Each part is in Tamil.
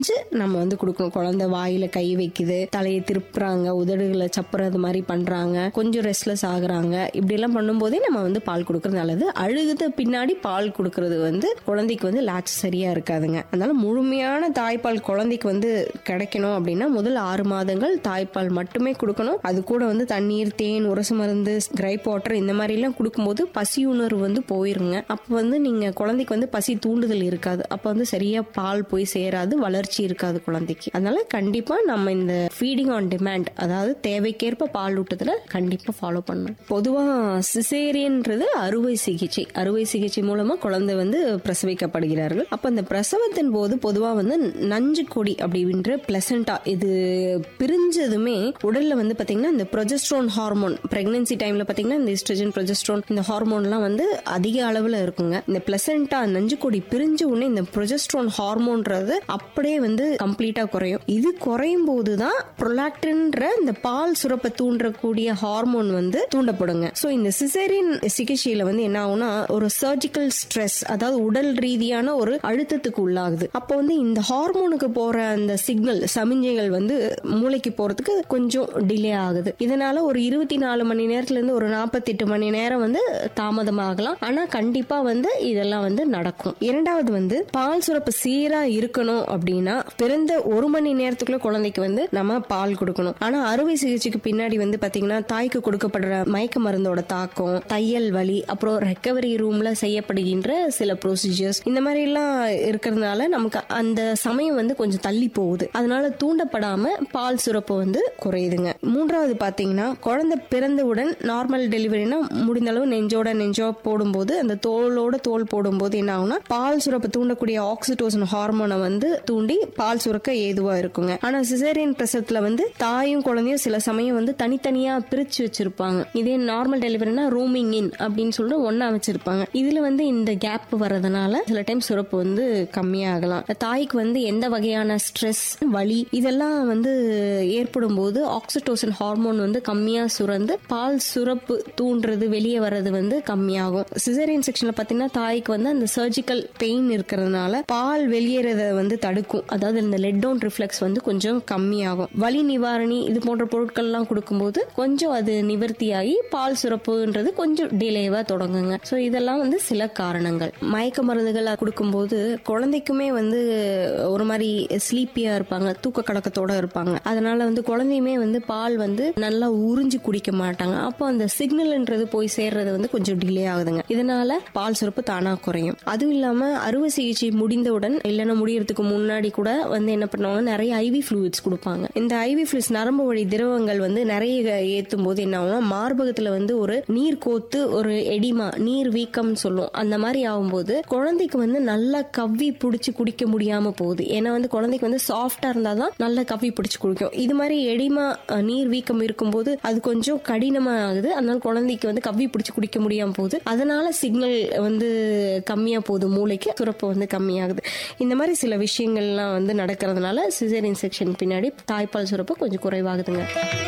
நம்ம வந்து கொடுக்கணும் குழந்தை வாயில கை வைக்குது தலையை திருப்புறாங்க உதடுகளை சப்புறது மாதிரி பண்றாங்க கொஞ்சம் ரெஸ்ட்லெஸ் ஆகுறாங்க இப்படி எல்லாம் பண்ணும்போதே நம்ம வந்து பால் கொடுக்கறது நல்லது அழுகுத பின்னாடி பால் கொடுக்கறது வந்து குழந்தைக்கு வந்து லாட்ச் சரியா இருக்காதுங்க அதனால முழுமையான தாய்ப்பால் குழந்தைக்கு வந்து கிடைக்கணும் அப்படின்னா முதல் ஆறு மாதங்கள் தாய்ப்பால் மட்டுமே கொடுக்கணும் அது கூட வந்து தண்ணீர் தேன் உரசு மருந்து கிரைப் வாட்டர் இந்த மாதிரி எல்லாம் கொடுக்கும்போது பசி உணர்வு வந்து போயிருங்க அப்ப வந்து நீங்க குழந்தைக்கு வந்து பசி தூண்டுதல் இருக்காது அப்ப வந்து சரியா பால் போய் சேராது வளர்ச்சி இருக்காது குழந்தைக்கு அதனால கண்டிப்பா நம்ம இந்த ஃபீடிங் ஆன் டிமாண்ட் அதாவது தேவைக்கேற்ப பால் ஊட்டத்துல கண்டிப்பா ஃபாலோ பண்ணணும் பொதுவா சிசேரியன்றது அறுவை சிகிச்சை அறுவை சிகிச்சை மூலமா குழந்தை வந்து பிரசவிக்கப்படுகிறார்கள் அப்ப அந்த பிரசவத்தின் போது பொதுவா வந்து நஞ்சு கொடி அப்படின்ற பிளசண்டா இது பிரிஞ்சதுமே உடல்ல வந்து பாத்தீங்கன்னா இந்த ப்ரொஜெஸ்ட்ரோன் ஹார்மோன் பிரெக்னன்சி டைம்ல பாத்தீங்கன்னா இந்த இஸ்ட்ரஜன் ப்ரொஜெஸ்ட்ரோன் இந்த ஹார்மோன்லாம் வந்து அதிக அளவுல இருக்குங்க இந்த பிளசண்டா நஞ்சு கொடி பிரிஞ்ச உடனே இந்த ப்ரொஜெஸ்ட்ரோன் ஹார்மோன்றது அப்படியே வந்து கம்ப்ளீட்டா குறையும் இது குறையும் போதுதான் ப்ரொலாக்டின்ற இந்த பால் சுரப்பை தூண்டக்கூடிய ஹார்மோன் வந்து தூண்டப்படுங்க சோ இந்த சிசேரியன் சிகிச்சையில வந்து என்ன ஆகும்னா ஒரு சர்ஜிக்கல் ஸ்ட்ரெஸ் அதாவது உடல் ரீதியான ஒரு அழுத்தத்துக்கு உள்ளாகுது அப்போ வந்து இந்த ஹார்மோனுக்கு போற அந்த சிக்னல் சமிஞ்சைகள் வந்து மூளைக்கு போறதுக்கு கொஞ்சம் டிலே ஆகுது இதனால ஒரு இருபத்தி நாலு மணி நேரத்துல இருந்து ஒரு நாற்பத்தெட்டு மணி நேரம் வந்து தாமதமாகலாம் ஆனா கண்டிப்பா வந்து இதெல்லாம் வந்து நடக்கும் இரண்டாவது வந்து பால் சுரப்பு சீரா இருக்கணும் அப்படின்னா பிறந்த ஒரு மணி நேரத்துக்குள்ள குழந்தைக்கு வந்து நம்ம பால் கொடுக்கணும் ஆனா அறுவை சிகிச்சைக்கு பின்னாடி வந்து பாத்தீங்கன்னா தாய்க்கு கொடுக்கப்படுற மயக்க மருந்தோட தாக்கம் தையல் வலி அப்புறம் ரெக்கவரி ரூம்ல செய்யப்படுகின்ற சில ப்ரொசீஜர்ஸ் இந்த மாதிரி எல்லாம் இருக்கிறதுனால நமக்கு அந்த சமயம் வந்து கொஞ்சம் தள்ளி போகுது அதனால தூண்டப்படாம பால் சுரப்பு வந்து குறையுதுங்க மூன்றாவது பாத்தீங்கன்னா குழந்தை பிறந்தவுடன் நார்மல் டெலிவரினா முடிந்த அளவு நெஞ்சோட நெஞ்சோ போடும்போது அந்த தோலோட தோல் போடும்போது என்ன ஆகும்னா பால் சுரப்பு தூண்டக்கூடிய ஆக்சிடோசன் ஹார்மோனை வந்து தூண்டி பால் சுரக்க ஏதுவா இருக்குங்க ஆனா சிசேரியன் பிரசவத்துல வந்து தாயும் குழந்தையும் சில சமயம் வந்து தனித்தனியா பிரிச்சு வச்சிருப்பாங்க இதே நார்மல் டெலிவரினா ரூமிங் இன் அப்படின்னு சொல்லிட்டு ஒன்னா வச்சிருப்பாங்க இதுல வந்து இந்த கேப் வர்றதுனால சில டைம் சுரப்பு வந்து கம்மியாகலாம் தாய்க்கு வந்து எந்த வகையான ஸ்ட்ரெஸ் வலி இதெல்லாம் வந்து ஏற்படும் போது ஆக்சிடோசன் ஹார்மோன் வந்து கம்மியா சுரந்து பால் சுரப்பு தூண்டுறது வெளியே வர்றது வந்து கம்மியாகும் சிசேரியன் செக்ஷன்ல பாத்தீங்கன்னா தாய்க்கு வந்து அந்த சர்ஜிக்கல் பெயின் இருக்கிறதுனால பால் வெளியேறத வந்து தடுக்கும் அதாவது இந்த லெட் டவுன் ரிஃப்ளெக்ஸ் வந்து கொஞ்சம் கம்மியாகும் வலி நிவாரணி இது போன்ற பொருட்கள் எல்லாம் கொடுக்கும்போது கொஞ்சம் அது நிவர்த்தியாகி பால் சுரப்புன்றது கொஞ்சம் டிலேவா தொடங்குங்க ஸோ இதெல்லாம் வந்து சில காரணங்கள் மயக்க மருந்துகள் கொடுக்கும்போது குழந்தைக்குமே வந்து ஒரு மாதிரி ஸ்லீப்பியா இருப்பாங்க தூக்க கலக்கத்தோட இருப்பாங்க அதனால வந்து குழந்தையுமே வந்து பால் வந்து நல்லா உறிஞ்சு குடிக்க மாட்டாங்க அப்போ அந்த சிக்னல்ன்றது போய் சேர்றது வந்து கொஞ்சம் டிலே ஆகுதுங்க இதனால பால் சுரப்பு தானா குறையும் அதுவும் இல்லாம அறுவை சிகிச்சை முடிந்தவுடன் இல்லைன்னா முடியறதுக்கு முன்னாடி கூட வந்து என்ன பண்ணுவாங்க நிறைய ஐவி ஃப்ளூயிட்ஸ் கொடுப்பாங்க இந்த ஐவி ஃப்ளூயிட்ஸ் நரம்பு வழி திரவங்கள் வந்து நிறைய ஏத்தும் போது என்ன ஆகும்னா மார்பகத்துல வந்து ஒரு நீர் கோத்து ஒரு எடிமா நீர் வீக்கம் சொல்லும் அந்த மாதிரி ஆகும்போது குழந்தைக்கு வந்து நல்லா கவ்வி பிடிச்சி குடிக்க முடியாம போகுது ஏன்னா வந்து குழந்தைக்கு வந்து சாஃப்டா இருந்தாதான் நல்லா கவ்வி பிடிச்சி குடிக்கும் இது மாதிரி எடிமா அஹ், நீர் வீக்கம் இருக்கும்போது அது கொஞ்சம் கடினமா ஆகுது அதனால குழந்தைக்கு வந்து கவ்வி பிடிச்சி குடிக்க முடியாம போகுது அதனால சிக்னல் வந்து கம்மியா போகுது மூளைக்கு சுரப்பு வந்து கம்மியாகுது இந்த மாதிரி சில விஷயங்கள்லாம் வந்து நடக்கிறதுனால சிசேரியன் செக்ஷன் பின்னாடி தாய்ப்பால் சுரப்பு கொஞ்சம் குறைவாகுதுங்க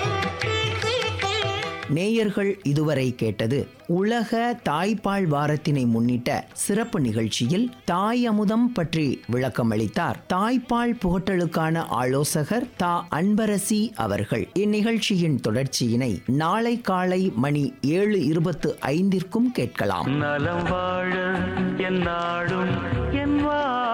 நேயர்கள் இதுவரை கேட்டது உலக தாய்ப்பால் வாரத்தினை முன்னிட்ட சிறப்பு நிகழ்ச்சியில் தாய் அமுதம் பற்றி விளக்கமளித்தார் தாய்ப்பால் புகட்டலுக்கான ஆலோசகர் தா அன்பரசி அவர்கள் இந்நிகழ்ச்சியின் தொடர்ச்சியினை நாளை காலை மணி ஏழு இருபத்து ஐந்திற்கும் கேட்கலாம் நலம் வாழ என் நாடும் என் வா